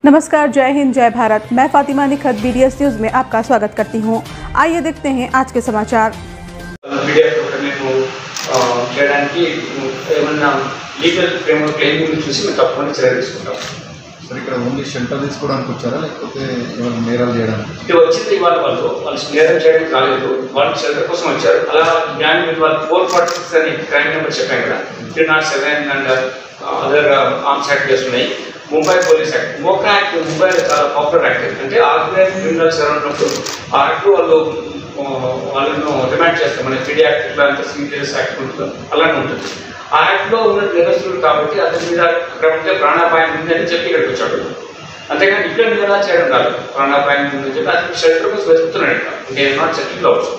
नमस्कार जय हिंद जय भारत मैं फातिमा निखत बीडीएस न्यूज में आपका स्वागत करती हूँ आइए देखते हैं आज के समाचार పీడిఎఫ్ ఒకటి మేము ఆ, చేయడానికి ఏమన్నా లీగల్ ఫ్రేమ్వర్క్ ఏమి ఉందో చూసి మేము తప్పకుండా చర్య తీసుకుంటాం సార్ ఇక్కడ ఓన్లీ షెల్టర్ తీసుకోవడానికి వచ్చారా లేకపోతే ఏమైనా నేరాలు చేయడానికి ఇది వచ్చింది ఇవాళ వాళ్ళు వాళ్ళు నేరం చేయడానికి రాలేదు వాళ్ళు షెల్టర్ కోసం వచ్చారు అలా గ్యాంగ్ మీద వాళ్ళు ఫోర్ ఫార్టీ సిక్స్ అని క్రైమ్ నెంబర్ చెప్పాను కదా three not seven and other arms act ఉన్నాయి Mumbai police act MCOCA act Mumbai చాలా పాపులర్ యాక్ట్ అంటే ఆర్గనైజ్ క్రిమినల్స్ ఉన్నప్పుడు ఆ యాక్ట్ వాళ్ళు ఆ, వాళ్ళను డిమాండ్ చేస్తారు మన పీడీ యాక్ట్ ఇట్లా అంత సీరియస్ యాక్ట్ ఉంటుందో అలానే ఉంటుంది ఆ యాక్ట్ లో ఉన్న నిరస్తుడు కాబట్టి అతని మీద అక్కడ ఉంటే ప్రాణాపాయం ఉంది అని చెప్పి ఇక్కడికి వచ్చాడు అంతేగాని ఇక్కడ నేరా చేయడం కాదు ప్రాణాపాయం ఉందని చెప్పి అది షెల్టర్ కోసం వెతుకుతున్నాడు ఇక్కడ ఇంకా నాట్ సెటిల్ అవచ్చు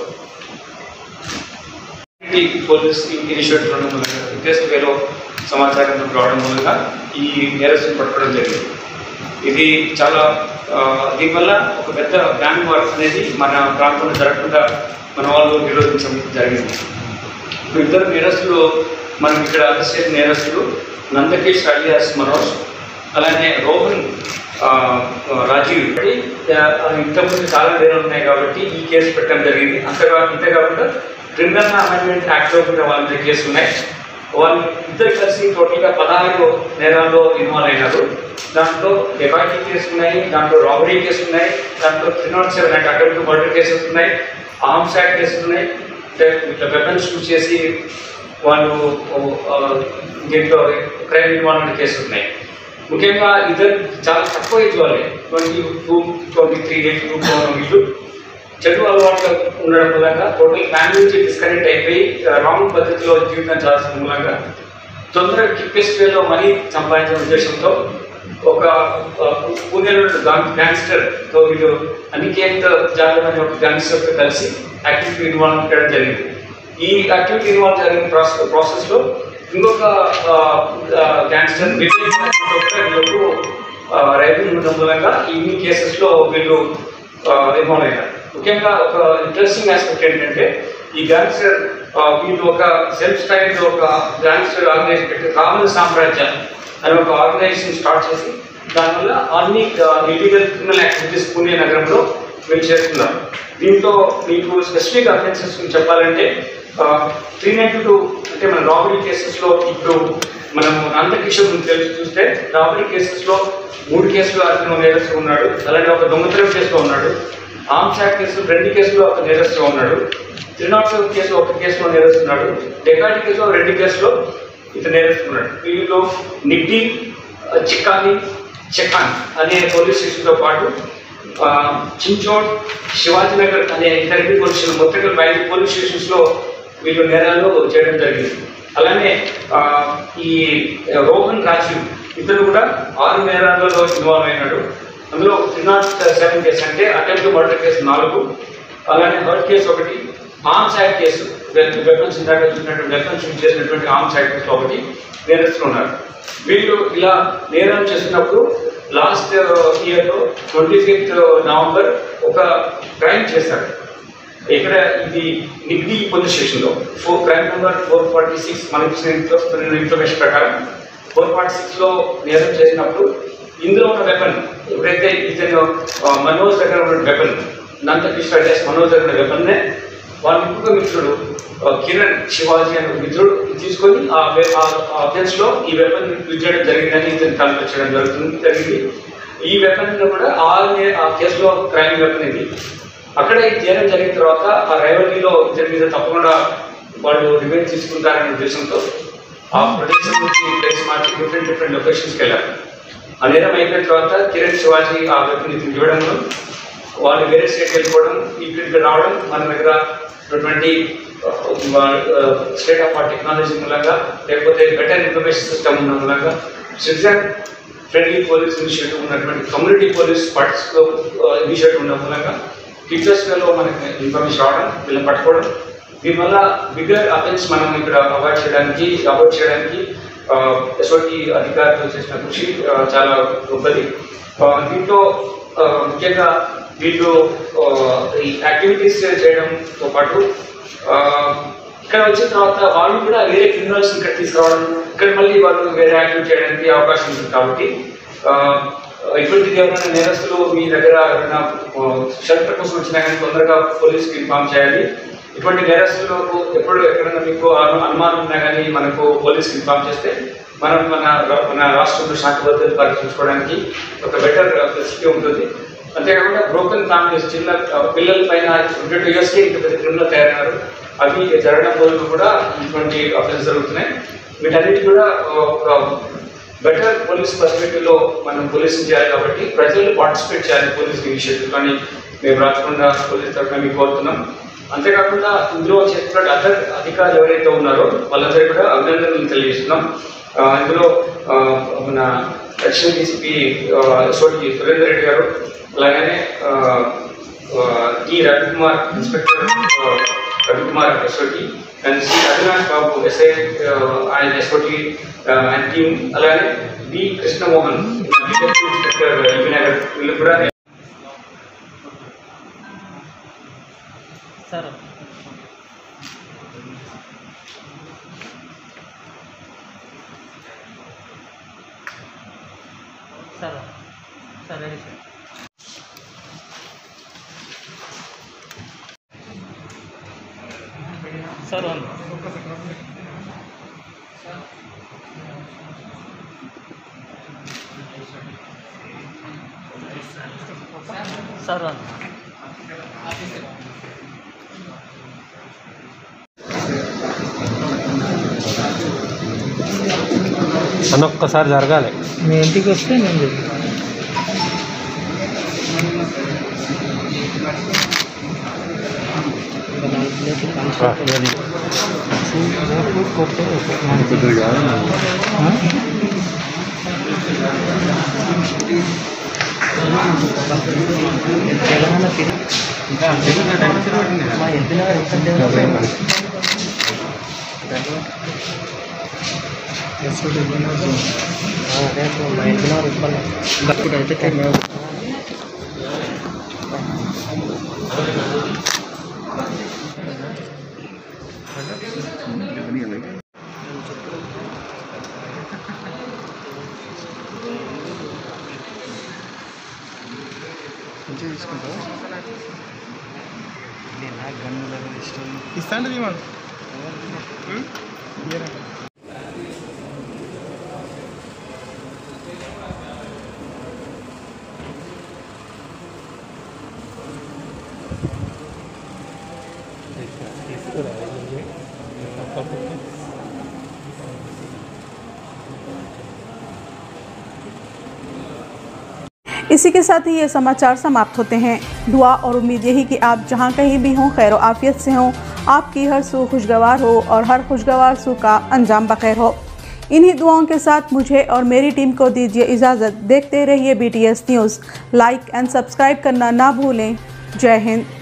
పోలీస్ ఇనిషియేటివ్ ఉండడం మూలంగా విదేశ వేలో సమాచారం రావడం మూలంగా ఈ నేరస్తుని పట్టుకోవడం జరిగింది ఇది చాలా ఆ, దీనివల్ల ఒక పెద్ద గ్యాంగ్ వార్ అనేది మన ప్రాంతంలో జరగకుండా మన వాళ్ళు నిరోధించడం జరిగింది ఇప్పుడు ఇద్దరు నేరస్తులు మనం ఇక్కడ అరెస్ట్ చేసిన నేరస్తులు నందకేష్ అలియాస్ మనోజ్ అలానే రోహన్ ఆ, రాజీవ్ కాబట్టి ఆ, ఇంతకుముందు చాలా నేరాలు ఉన్నాయి కాబట్టి ఈ కేసు పెట్టడం జరిగింది అంతగా ఇంతే కాకుండా క్రిమినల్ అమెండ్మెంట్ యాక్ట్లో కూడా వాళ్ళ మీద కేసు ఉన్నాయి వాళ్ళు ఇద్దరు కలిసి టోటల్గా పదహారు నేరాల్లో ఇన్వాల్వ్ అయినారు దాంట్లో డెకాయిటీ కేసు ఉన్నాయి దాంట్లో రాబరీ కేసు ఉన్నాయి దాంట్లో త్రీ నాట్ సెవెన్ అంటే అటెంప్ట్ మర్డర్ కేసెస్ ఉన్నాయి ఆర్మ్స్ యాక్ట్ కేసులు ఉన్నాయి అంటే ఇట్లా వెపన్స్ యూజ్ చేసి వాళ్ళు ఆ, దీంట్లో క్రైమ్ ఇన్వాల్వ్మెంట్ కేసులు ఉన్నాయి ముఖ్యంగా ఇద్దరు చాలా తక్కువ ఏజ్ వాళ్ళే twenty two twenty three age too వీళ్ళు చెడు అలవాట్లు ఉండడం మూలంగా టోటల్ ఫ్యామిలీ నుంచి డిస్కనెక్ట్ అయిపోయి రాంగ్ పద్ధతిలో జీవితం చేయాల్సిన మూలంగా తొందరగా కిప్పెస్ట్ వేలో మనీ సంపాదించిన ఉద్దేశంతో ఒక ఆ, పూణేలో గ్యాంగ్స్టర్ తో వీళ్ళు అనికేత్ జాదవ్ అనే ఒక గ్యాంగ్స్టర్ తో కలిసి యాక్టివిటీ ఇన్వాల్వ్ చేయడం జరిగింది ఈ యాక్టివిటీ ఇన్వాల్వ్ జరిగిన ప్రాసెస్ ప్రాసెస్ లో ఇంకొక గ్యాంగ్స్టర్ వివేక్ నాయక్ తో కూడా వీళ్ళు రైతులు ఉండడం మూలంగా ఇన్ని కేసెస్ లో వీళ్ళు ఇన్వాల్వ్ అయ్యారు ముఖ్యంగా ఒక ఇంట్రెస్టింగ్ ఆస్పెక్ట్ ఏంటంటే ఈ గ్యాంగ్స్టర్ వీళ్ళు ఒక సెల్ఫ్ స్టైల్ ఒక గ్యాంగ్స్టర్ ఆర్గనైజేషన్ పెట్టి కామన్ సామ్రాజ్యం అని ఒక ఆర్గనైజేషన్ స్టార్ట్ చేసి దానివల్ల అన్ని ఇల్లీగల్ క్రిమినల్ యాక్టివిటీస్ పూణే నగరంలో వీళ్ళు చేస్తున్నారు దీంతో మీకు స్పెసిఫిక్ అఫెన్సెస్ గురించి చెప్పాలంటే త్రీ నైన్టీ టూ అంటే మన రాబరీ కేసెస్లో ఇప్పుడు మనం నందకిషోర్ గురించి తెలిసి చూస్తే రాబరీ కేసెస్లో మూడు కేసులు అతను నేరస్తూ ఉన్నాడు అలాగే ఒక దొంగతనం కేసులో ఉన్నాడు ఆర్మ్స్ యాక్ట్ కేసు రెండు కేసులో ఒక నేరస్తుగా ఉన్నాడు త్రీ నాట్ సెవెన్ కేసు ఒక కేసులో నేరస్తున్నాడు డెకాటి కేసులో రెండు కేసులో ఇతను నేరస్తున్నాడు వీళ్ళు నిడ్డి చిక్కాని చెకాన్ అనే పోలీస్ స్టేషన్తో పాటు ఆ, చించోడ్ శివాజీనగర్ అనే ఇతర పోలీస్ స్టేషన్ మొత్తం ఐదు పోలీస్ స్టేషన్స్లో వీళ్ళు నేరాలు చేయడం జరిగింది అలానే ఆ, ఈ రోహన్ రాజీవ్ ఇతను కూడా ఆరు నేరాలలో ఇన్వాల్వ్ అయినాడు అందులో త్రీ నాట్ సెవెన్ కేసు అంటే అటెంప్ట్ మర్డర్ కేసు నాలుగు అలానే హర్ట్ కేసు ఒకటి ఆర్మ్స్ యాక్ట్ కేసు వెపన్స్ ఇందాక చూసినటువంటి వెపన్స్ యూజ్ చేసినటువంటి ఆర్మ్స్ యాక్ట్ కేసు ఒకటి నేరస్తులు ఉన్నారు వీళ్ళు ఇలా నేరం చేస్తున్నప్పుడు లాస్ట్ ఇయర్లో ట్వంటీ ఫిఫ్త్ నవంబర్ ఒక క్రైమ్ చేశారు ఇక్కడ ఇది నిగ్డి పోలీస్ స్టేషన్లో four crime number four forty six మనకి ఇచ్చిన ఇన్ఫర్మేషన్ ప్రకారం ఫోర్ ఫార్టీ సిక్స్లో నేరం చేసినప్పుడు ఇందులో ఉన్న వెపన్ ఎప్పుడైతే ఇతను ఆ, మనోజ్ దగ్గర ఉన్న వెపన్ నందకృష్ణ డేస్ మనోజ్ దగ్గర ఉన్న వెపన్నే వాళ్ళ ఇంకొక మిత్రుడు ఆ, కిరణ్ శివాజీ అనే ఒక మిత్రుడు తీసుకొని ఆ వె- ఆ అఫెన్స్ లో ఈ వెపన్ యూజ్ చేయడం జరిగిందని ఇతను కనిపించడం జరుగుతుంది జరిగింది ఈ వెపన్ కూడా ఆ నే- ఆ కేసులో క్రైమ్ వెపన్ ఇది అక్కడ ఈ నేరం జరిగిన తర్వాత ఆ రైవల్రీలో ఇతని మీద తప్పకుండా వాళ్ళు రివెంజ్ తీసుకుంటారనే ఉద్దేశంతో ఆ ప్రదేశం నుంచి ప్లేస్ మార్చి డిఫరెంట్ డిఫరెంట్ లొకేషన్స్కి వెళ్ళారు ఆ నేరం అయిపోయిన తర్వాత కిరణ్ శివాజీ ఆ వెపన్ ఇతను ఇవ్వడంలో వాళ్ళు వేరే స్టేట్ వెళ్ళిపోవడం ఇక్కడికి రావడం మన దగ్గర ఉన్నటువంటి స్టేట్ ఆఫ్ ఆర్ట్ టెక్నాలజీ మూలంగా లేకపోతే బెటర్ ఇన్ఫర్మేషన్ సిస్టమ్ ఉన్న మూలంగా సిటిజన్ ఫ్రెండ్లీ పోలీస్ ఇనిషియేటివ్ ఉన్నటువంటి కమ్యూనిటీ పోలీస్ పార్ట్స్ ఇనిషియేటివ్ ఉన్న మూలంగా టీచర్స్ వేలో మనకి ఇన్ఫర్మేషన్ రావడం వీళ్ళని పట్టుకోవడం దీనివల్ల బిగ్గర్ అఫెన్స్ మనం ఇక్కడ అవాయిడ్ చేయడానికి అవాయిడ్ చేయడానికి ఎస్ఓటి అధికారులు చేసిన కృషి ఆ, చాలా గొప్పది ఆ, దీంట్లో ఆ, ముఖ్యంగా వీళ్ళు ఆ, ఈ యాక్టివిటీస్ చేయడంతో పాటు ఆ, ఇక్కడ వచ్చిన తర్వాత వాళ్ళు కూడా వేరే క్రిమినల్స్ ఇక్కడ తీసుకురావడం ఇక్కడ మళ్ళీ వాళ్ళు వేరే యాక్టివిటీ చేయడానికి అవకాశం ఉంటుంది కాబట్టి ఆ, ఇటువంటిది ఎవరైనా నేరస్తులు మీ దగ్గర ఎవరైనా షెల్టర్ కోసం వచ్చినా కానీ తొందరగా పోలీస్కి ఇన్ఫామ్ చేయాలి ఇటువంటి నేరస్తులకు ఎప్పుడు ఎక్కడైనా మీకు అను- అనుమానం ఉన్నా కానీ మనకు పోలీస్కి ఇన్ఫామ్ చేస్తే మనం మన రా- మన రాష్ట్రంలో శాంతి భద్రత పరిరక్షించుకోవడానికి ఒక బెటర్ ఫెసిలిటీ ఉంటుంది అంతేకాకుండా బ్రోకన్ ఫ్యామిలీస్ చిన్న ఆ, పిల్లల పైన ట్వంటీ టూ ఇయర్స్కి ఇంత పెద్ద క్రిమినల్ తయారైనారు అవి జరగడం వల్ల కూడా ఇటువంటి అఫెన్స్ జరుగుతున్నాయి వీటన్నిటి కూడా ఆ, ఒక బెటర్ పోలీస్ పర్స్పెక్టివ్ లో మనం పోలీసింగ్ చేయాలి కాబట్టి ప్రజలు పార్టిసిపేట్ చేయాలి పోలీస్ ఇనిషియేటివ్ కానీ మేము రాచకొండ పోలీస్ తరఫున మేము కోరుతున్నాం అంతేకాకుండా ఇందులో చేస్తున్న అదర్ అధికారులు ఎవరైతే ఉన్నారో వాళ్ళందరికీ కూడా అభినందనలు తెలియజేస్తున్నాం ఆ, ఇందులో ఆ, మన దక్షిణ డీసీపీ సోటి సురేందర్ రెడ్డి గారు అలాగనే ఆ, ఆ, ఈ రవికుమార్ ఇన్స్పెక్టర్ ఆ, Ravikumar SOT and Shri Avinash Babu SI ఆయన ఎస్ఓటి అండ్ టీమ్ అలాగే B Krishnamohan detective inspector LB Nagar వీళ్ళు కూడా sir sir sir ready sir sir one sir one అన్న ఒక్కసారి జరగాలి మీ ఇంటికి వస్తే నేను చెప్తాను ఆ, అది. తెలంగాణ మా ఎద్దున అదే మా ఎద్దున ఉత్పన్నం అయితే ఇస్తాండి మనం इसी के साथ ही ये समाचार समाप्त होते हैं दुआ और उम्मीद यही कि आप जहाँ कहीं भी हों खैर आफियत से हों आपकी हर सू खुशगवार हो और हर खुशगवार सू का अंजाम बखैर हो इन्हीं दुआओं के साथ मुझे और मेरी टीम को दीजिए इजाज़त देखते रहिए B news like and subscribe करना ना भूलें जय हिंद